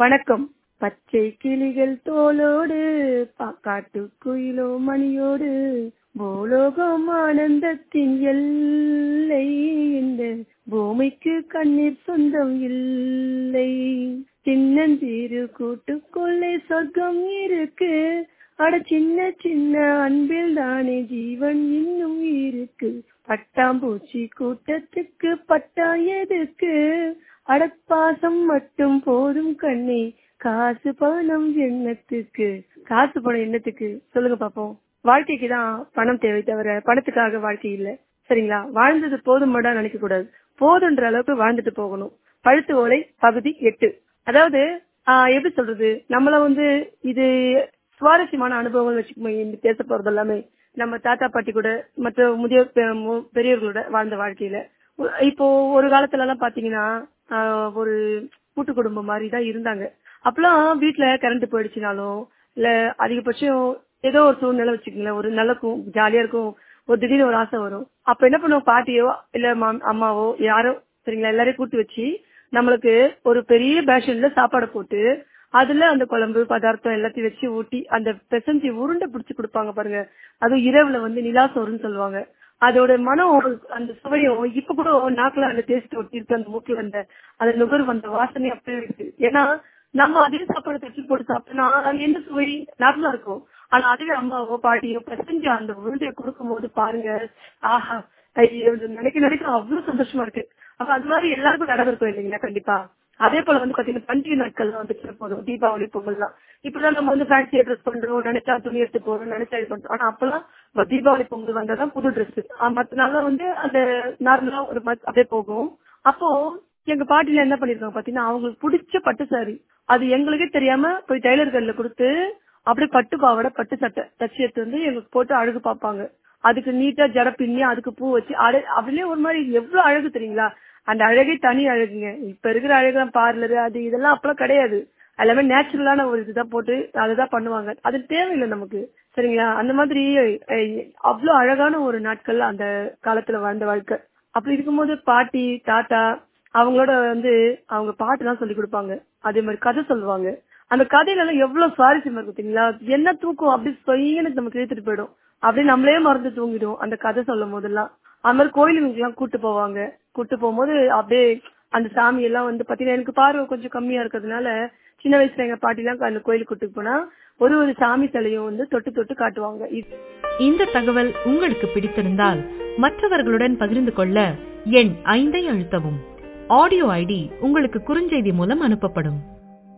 வணக்கம் பச்சை கிளிகள் தோளோடு பாக்காட்டு குயிலோ மணியோடு பூலோகம் ஆனந்தத்தின் எல்லை இந்த பூமிக்கு கண்ணீர் சொந்தம் இல்லை சின்னஞ்சீரு கூட்டுக்குள்ளே சொர்க்கம் இருக்கு அட சின்ன சின்ன அன்பில் தானே ஜீவன் இன்னும் இருக்கு பட்டாம்பூச்சி கூட்டத்துக்கு பட்டா எதுக்கு அடப்பாசம் மட்டும் போதும் கண்ணே காசு பணம் எண்ணத்துக்கு காசு பணம் எண்ணத்துக்கு சொல்லுங்க பாப்போம் வாழ்க்கைக்கு தான் பணம் தேவை தவிர பணத்துக்காக வாழ்க்கை இல்ல சரிங்களா வாழ்ந்தது போதுமாடா நினைக்க கூடாது போதுன்ற அளவுக்கு வாழ்ந்துட்டு போகணும் பழுத்து ஓலை பகுதி எட்டு அதாவது ஆஹ் எப்படி சொல்றது நம்மள வந்து இது சுவாரஸ்யமான அனுபவங்கள் வச்சுக்கோங்க பேச போறது எல்லாமே நம்ம தாத்தா பாட்டி கூட மற்ற முதியோர் பெ- மு- பெரியவர்களோட வாழ்ந்த வாழ்க்கையில ஒ- இப்போ ஒரு காலத்துல எல்லாம் பாத்தீங்கன்னா ஆஹ் ஒரு கூட்டு குடும்பம் மாதிரி தான் இருந்தாங்க அப்பெல்லாம் வீட்டுல கரண்ட் போயிடுச்சுனாலும் இல்ல அதிகபட்சம் ஏதோ ஒரு சூழ்நிலை வச்சுக்கோங்களேன் ஒரு நல்ல ஜாலியா இருக்கும் ஒரு திடீர்னு ஒரு ஆசை வரும் அப்ப என்ன பண்ணுவோம் பாட்டியோ இல்ல மாம்- அம்மாவோ யாரோ சரிங்களா எல்லாரையும் கூட்டு வச்சு நம்மளுக்கு ஒரு பெரிய பேஷன்ல சாப்பாடு போட்டு அதுல அந்த குழம்பு பதார்த்தம் எல்லாத்தையும் வச்சு ஊட்டி அந்த பெசஞ்சி உருண்டை பிடிச்சு கொடுப்பாங்க பாருங்க அதுவும் இரவுல வந்து நிலா சோறுன்னு சொல்லுவாங்க அதோட மனம் அந்த சுவையும் இப்ப கூட நாக்குல அந்த டேஸ்ட் ஒட்டி இருக்கு அந்த மூக்குல அந்த அந்த நுகர்வு அந்த வாசனை அப்படியே இருக்கு ஏன்னா நம்ம அதே சாப்பாடு தச்சு போட்டு சாப்பிட்டோம்னா அது எந்த சுவை நார்மலா இருக்கும் ஆனா அதுவே அம்மாவோ பாட்டியோ பெசஞ்சு அந்த உருண்டையை கொடுக்கும் போது பாருங்க ஆஹா ஐயோ, இது நினைக்க நினைக்க அவ்வளவு சந்தோஷமா இருக்கு அப்ப அது மாதிரி எல்லாருக்கும் நடந்திருக்கும் இல்லைங்களா கண்டிப்பா அதே போல வந்து பாத்தீங்கன்னா பண்டிகை நாட்கள் வந்துட்டு போதும் தீபாவளி பொங்கல்லாம் இப்படிதான் நம்ம வந்து ஃபேன்சி ட்ரெஸ் பண்றோம் நினைச்சா துணி எடுத்து போறோம் நினைச்சா இது பண்றோம் ஆனா அப்பெல்லாம் இப்ப தீபாவளி பொங்கல் வந்தாதான் புது ட்ரெஸ் மத்த நாள்ல வந்து அந்த நார்மலா ஒரு மாதிரி அப்படியே போகும் அப்போ எங்க பாட்டில என்ன பண்ணிருக்காங்க பாத்தீங்கன்னா அவங்களுக்கு பிடிச்ச பட்டு சாரி அது எங்களுக்கே தெரியாம போய் டெய்லர் கடையில கொடுத்து அப்படியே பட்டு பாவாடை பட்டு சட்டை தச்சு எடுத்து வந்து எங்களுக்கு போட்டு அழகு பார்ப்பாங்க அதுக்கு நீட்டா ஜட பின்னி அதுக்கு பூ வச்சு அழ- அதுலயே ஒரு மாதிரி எவ்வளவு அழகு தெரியுங்களா அந்த அழகே தனி அழகுங்க இப்ப இருக்கிற அழகு பார்லர் அது இதெல்லாம் அப்பெல்லாம் கிடையாது எல்லாமே நேச்சுரலான ஒரு இதுதான் போட்டு அதுதான் பண்ணுவாங்க அது தேவையில்லை நமக்கு சரிங்களா அந்த மாதிரி அஹ், அவ்வளவு அழகான ஒரு நாட்கள் அந்த காலத்துல வாழ்ந்த வாழ்க்கை அப்படி இருக்கும்போது பாட்டி தாத்தா அவங்களோட வந்து அவங்க பாட்டு தான் சொல்லி கொடுப்பாங்க அதே மாதிரி கதை சொல்லுவாங்க அந்த கதையில எல்லாம் எவ்வளவு சுவாரஸ்யமா இருக்கும் தெரியுங்களா என்ன தூக்கம் அப்படி சொய்யன்னு நமக்கு இழுத்துட்டு போயிடும் அப்படியே நம்மளே மறந்து தூங்கிடும் அந்த கதை சொல்லும் போதெல்லாம் அது மாதிரி கோயிலுங்களுக்கு எல்லாம் கூட்டு போவாங்க கூட்டு போகும்போது அப்படியே அந்த சாமி எல்லாம் வந்து பாத்தீங்கன்னா எனக்கு பார்வை கொஞ்சம் கம்மியா இருக்கிறதுனால சின்ன வயசுல எங்க பாட்டி எல்லாம் அந்த கோயிலுக்கு கூட்டு போனா ஒரு ஒரு சாமி சிலையும் வந்து தொட்டு தொட்டு காட்டுவாங்க இது இந்த தகவல் உங்களுக்கு பிடித்திருந்தால் மற்றவர்களுடன் பகிர்ந்து கொள்ள எண் ஐந்தை அழுத்தவும் ஆடியோ ஐடி உங்களுக்கு குறுஞ்செய்தி மூலம் அனுப்பப்படும்